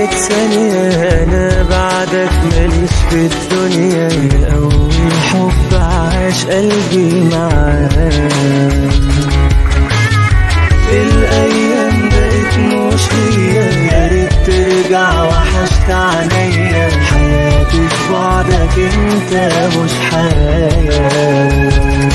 مية ثانية أنا بعدك ماليش في الدنيا يا أول حب عاش قلبي معاك الأيام بقت مش هي يا ريت ترجع وحشت عليا حياتي في بعدك انت مش حياة